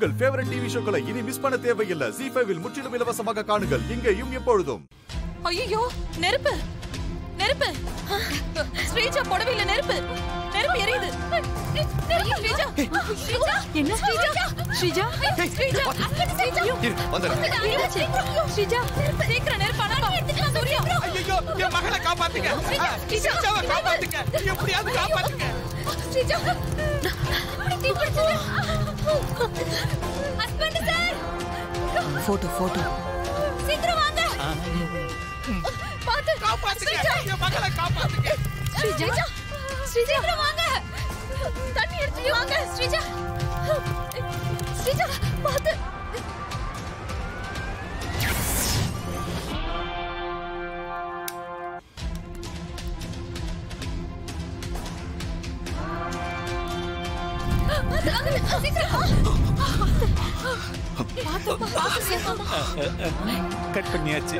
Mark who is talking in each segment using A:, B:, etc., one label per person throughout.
A: உங்கள் favourite TV ஷோக்களை இனி miss பண்ண தேவையில்லை ஜி ஃபைவில் முற்றிலும் இலவசமாக காணுங்கள் இங்கேயும் எப்பொழுதும்
B: ஐயோ நெருப்பு நெருப்பு ஸ்ரீஜா புடவையில நெருப்பு நெருப்பு எரியுது நெருப்பு, ஸ்ரீஜா ஸ்ரீஜா
C: என்ன ஸ்ரீஜா ஸ்ரீஜா
B: ஸ்ரீஜா ஸ்ரீஜா
A: இரு, வந்துடுறேன்.
C: என்னாச்சு ஸ்ரீஜா
B: சீக்கிரம் நெருப்பு அணைப்பா. சூர்யா
D: ஐயோ என் மகளை காப்பாத்துங்க ஸ்ரீஜாவை காப்பாத்துங்க எப்படியாவது காப்பாத்துங்க
B: ஸ்ரீஜா தீ பிடிச்சது ஹஸ்பண்ட் சார்
C: போட்டோ போட்டோ
B: சீக்கிரம் வாங்க பாத்து
D: காப்பாத்துங்க என் மகளை காப்பாத்துங்க
B: ஸ்ரீஜா ஸ்ரீஜா சீக்கிரம் வாங்க தண்ணி எடுத்து வாங்க ஸ்ரீஜா ஸ்ரீஜா பாத்து
D: கட் பண்ணியாச்சு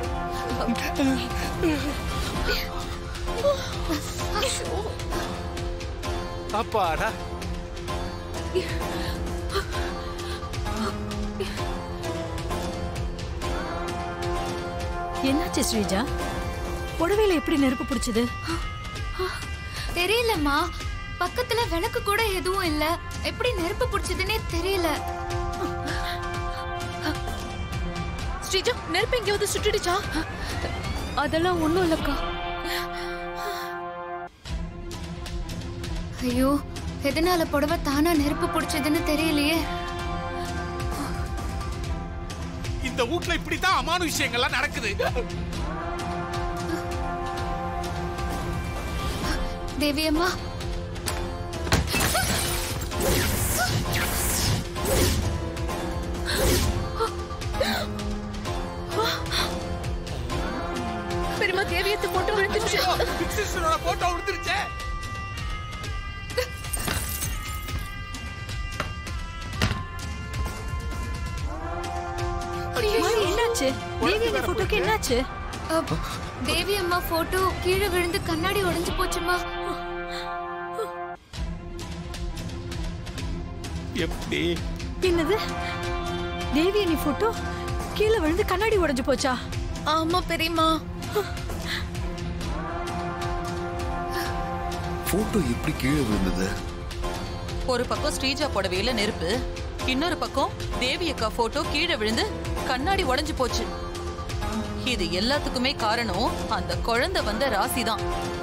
D: அப்பாடா
C: என்னாச்சு ஸ்ரீஜா புடவையில எப்படி நெருப்பு பிடிச்சது
E: தெரியலம்மா பக்கத்துல விளக்கு கூட எதுவும் இல்ல எப்படி நெருப்பு பிடிச்சதுன்னே தெரியல
B: ஸ்ரீஜா நெருப்பு எங்கேயாவது சுட்டுடுச்சா
C: அதெல்லாம் ஒண்ணும் இல்லக்கா
E: ஐயோ எதனால புடவை தானா நெருப்பு பிடிச்சதுன்னு தெரியலையே
D: இந்த வீட்ல இப்படித்தான் அமான விஷயங்கள்லாம் நடக்குது
E: தேவி அம்மா
B: பெரியமா தேவியத்தை போட்டு விழுந்துச்சு
D: சிஸ்டரோட போட்டோ விழுந்துருச்சே
C: மாறி, என்னாச்சு தேவி எங்க போட்டோக்கு என்னாச்சு
E: அப், தேவி அம்மா போட்டோ கீழே விழுந்து கண்ணாடி உடைஞ்சு போச்சுமா
D: எப்படி
C: என்னது தேவி நீ போட்டோ கீழே விழுந்து கண்ணாடி உடைஞ்சு போச்சா
B: ஆமா பெரியமா
A: போட்டோ எப்படி கீழே விழுந்தது
B: ஒரு பக்கம் ஸ்ரீஜா புடவையில நெருப்பு இன்னொரு பக்கம் தேவி அக்கா போட்டோ கீழே விழுந்து கண்ணாடி உடைஞ்சு போச்சு இது எல்லாத்துக்குமே காரணம் அந்த குழந்தை வந்த ராசி தான்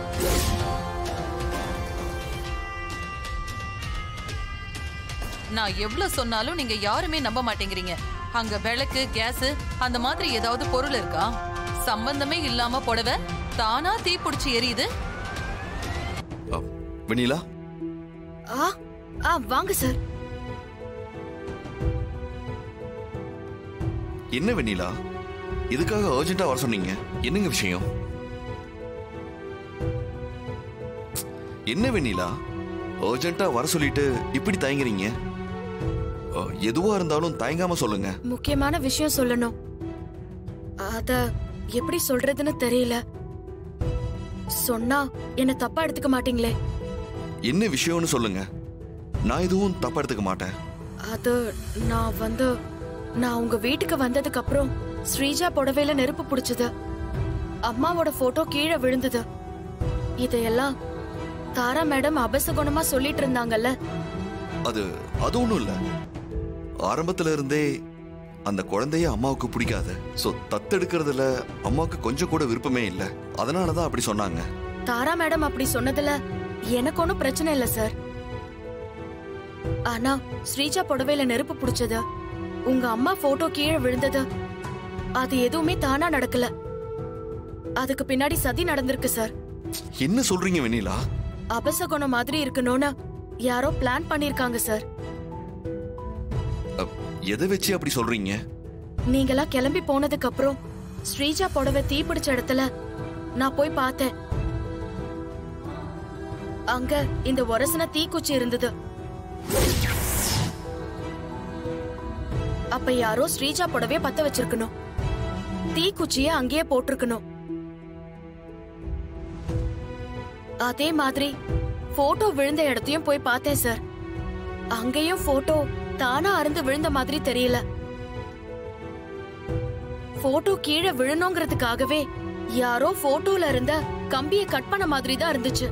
B: நான் எவ்வளவு சொன்னாலும் நீங்க யாருமே நம்ப மாட்டேங்கிறீங்க அங்க விளக்கு கேஸ் அந்த மாதிரி ஏதாவது பொருள் இருக்கா சம்பந்தமே இல்லாம புடவை தானா தீ பிடிச்சி எரியுது
A: அ, வெண்ணிலா
E: ஆ ஆ வாங்க சார்
A: என்ன வெண்ணிலா இதுக்காக அர்ஜென்ட்டா வர சொன்னீங்க என்னங்க விஷயம் என்ன வெண்ணிலா அர்ஜென்ட்டா வர சொல்லிட்டு இப்படி தயங்குறீங்க அ, எதுவா இருந்தாலும் தயங்காம சொல்லுங்க
F: முக்கியமான விஷயம் சொல்லணும் அத எப்படி சொல்றதுன்னு தெரியல சொன்னா என்ன தப்பா எடுத்துக்க மாட்டீங்களே
A: என்ன விஷயம்னு சொல்லுங்க நான் எதுவும் தப்பா எடுத்துக்க மாட்டேன்
F: அது நான் வந்து நான் உங்க வீட்டுக்கு வந்ததுக்கு அப்புறம் ஸ்ரீஜா புடவையில நெருப்பு பிடிச்சது அம்மாவோட போட்டோ கீழே விழுந்தது இதையெல்லாம் தாரா மேடம் அபசகுணமா சொல்லிட்டு இருந்தாங்கல்ல
A: அது அது ஒண்ணும் இல்ல ஆரம்பத்துல இருந்தே அந்த குழந்தைய அம்மாவுக்கு பிடிக்காது சோ தத்தெடுக்கிறதுல அம்மாவுக்கு கொஞ்சம் கூட விருப்பமே இல்ல அதனாலதான் அப்படி சொன்னாங்க
F: தாரா மேடம் அப்படி சொன்னதுல எனக்கு ஒன்றும் பிரச்சனை இல்ல சார் ஆனா ஸ்ரீஜா புடவையில நெருப்பு பிடிச்சது உங்க அம்மா போட்டோ கீழே விழுந்தது அது எதுவுமே தானா நடக்கல அதுக்கு பின்னாடி சதி நடந்திருக்கு சார்
A: என்ன சொல்றீங்க வெண்ணிலா
F: அபசகுணம் மாதிரி இருக்கணும்னு யாரோ பிளான் பண்ணிருக்காங்க சார்
A: அ, எதை வச்சு அப்படி சொல்றீங்க
F: நீங்களா கிளம்பி போனதுக்கு அப்புறம் ஸ்ரீஜா புடவை தீ பிடிச்ச இடத்துல நான் போய் பார்த்தேன் அங்க இந்த ஒரசன தீக்குச்சி இருந்தது அப்ப யாரோ ஸ்ரீஜா புடவைய பத்த வச்சிருக்கணும் தீக்குச்சிய அங்கேயே போட்டிருக்கணும் அதே மாதிரி போட்டோ விழுந்த இடத்தையும் போய் பார்த்தேன் சார் அங்கேயும் போட்டோ தானா அருந்து விழுந்த மாதிரி தெரியல போட்டோ கீழே விழணுங்கிறதுக்காகவே யாரோ போட்டோல இருந்த கம்பியை கட் பண்ண மாதிரி தான் இருந்துச்சு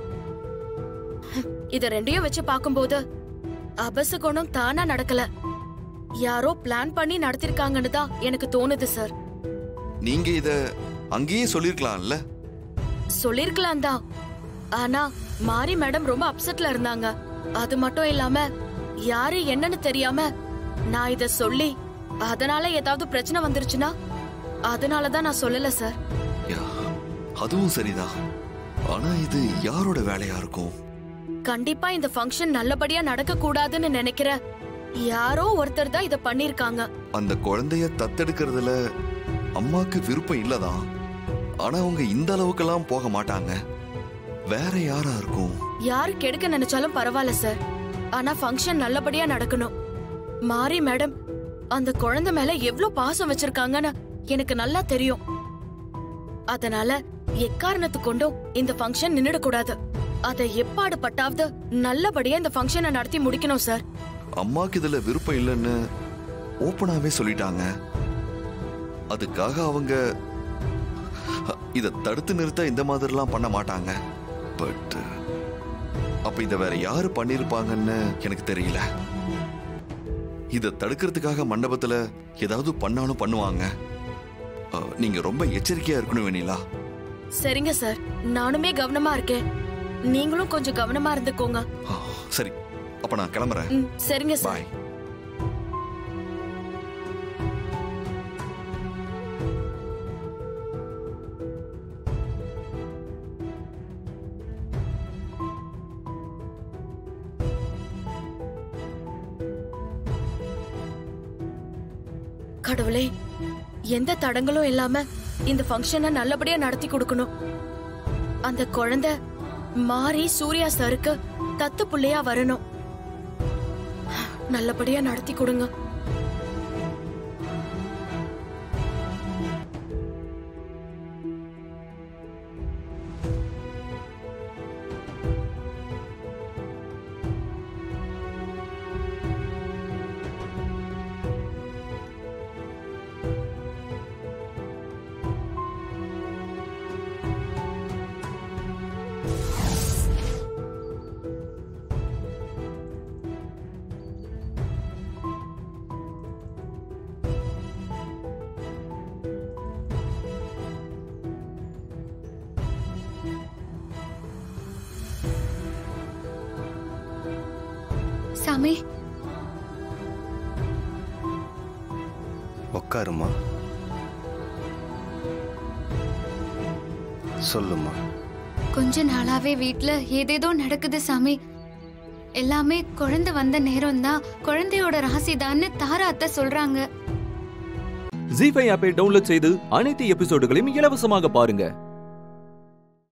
F: இத ரெண்டையும் வச்சு பார்க்கும்போது அபசகுணம் தானா நடக்கல யாரோ பிளான் பண்ணி நடத்திருக்காங்கன்னு தான் எனக்கு தோணுது சார்
A: நீங்க இத அங்கேயே சொல்லிருக்கலாம்ல
F: சொல்லிருக்கலாம் தான் ஆனா மாரி மேடம் ரொம்ப அப்செட்ல இருந்தாங்க அது மட்டும் இல்லாம யாரு என்னன்னு தெரியாம நான் இத சொல்லி அதனால ஏதாவது பிரச்சனை வந்துருச்சுன்னா அதனால தான் நான் சொல்லல சார்
A: யா, அதுவும் சரிதான் ஆனா இது யாரோட வேலையா இருக்கும்
F: கண்டிப்பா இந்த ஃபங்க்ஷன் நல்லபடியா நடக்க கூடாதுன்னு நினைக்கிற யாரோ ஒருத்தர் தான் இத பண்ணிருக்காங்க
A: அந்த குழந்தைய தத்தெடுக்கிறதுல அம்மாக்கு விருப்பம் இல்லதான் ஆனா அவங்க இந்த அளவுக்கெல்லாம் போக மாட்டாங்க வேற யாரா இருக்கும்
F: யாரு கெடுக்க நினைச்சாலும் பரவாயில்ல சார் ஆனா ஃபங்க்ஷன் நல்லபடியா நடக்கணும் மாரி மேடம் அந்த குழந்தை மேல எவ்ளோ பாசம் வச்சிருக்காங்கன்னு எனக்கு நல்லா தெரியும் அதனால எக்காரணத்து கொண்டும் இந்த ஃபங்க்ஷன் நின்னுடக்கூடாது அதை எப்பாடு பட்டாவது நல்லபடியா இந்த ஃபங்க்ஷனை நடத்தி முடிக்கணும் சார்
A: அம்மாக்கு இதுல விருப்பம் இல்லைன்னு ஓப்பனாவே சொல்லிட்டாங்க அதுக்காக அவங்க அ, இத தடுத்து நிறுத்த இந்த மாதிரிலாம் பண்ண மாட்டாங்க பட் அப்ப இத வேற யாரு பண்ணிருப்பாங்கன்னு எனக்கு தெரியல இத தடுக்கிறதுக்காக மண்டபத்துல ஏதாவது பண்ணாலும் பண்ணுவாங்க அ, நீங்க ரொம்ப எச்சரிக்கையா இருக்கணும் வேணிலா
F: சரிங்க சார் நானுமே கவனமா இருக்கேன் நீங்களும் கொஞ்சம் கவனமா இருந்துக்கோங்க
A: ஆ, சரி அப்ப நான் கிளம்புறேன்
F: ம், சரிங்க சார்
A: பாய்
F: கடவுளே எந்த தடங்களும் இல்லாம இந்த ஃபங்க்ஷனை நல்லபடியா நடத்தி கொடுக்கணும் அந்த குழந்தை மாறி சூர்யா சருக்கு தத்து புள்ளையா வரணும் நல்லபடியா நடத்தி கொடுங்க
E: சாமி
G: உக்காருமா சொல்லுமா
E: கொஞ்ச நாளாவே வீட்ல ஏதேதோ நடக்குது சாமி எல்லாமே குழந்தை வந்த நேரம் தான் குழந்தையோட ராசிதான்னு தாரா அத்தை சொல்றாங்க
H: ஜி ஃபைவ் ஆப்பை டவுன்லோட் செய்து அனைத்து எபிசோடுகளையும் இலவசமாக பாருங்க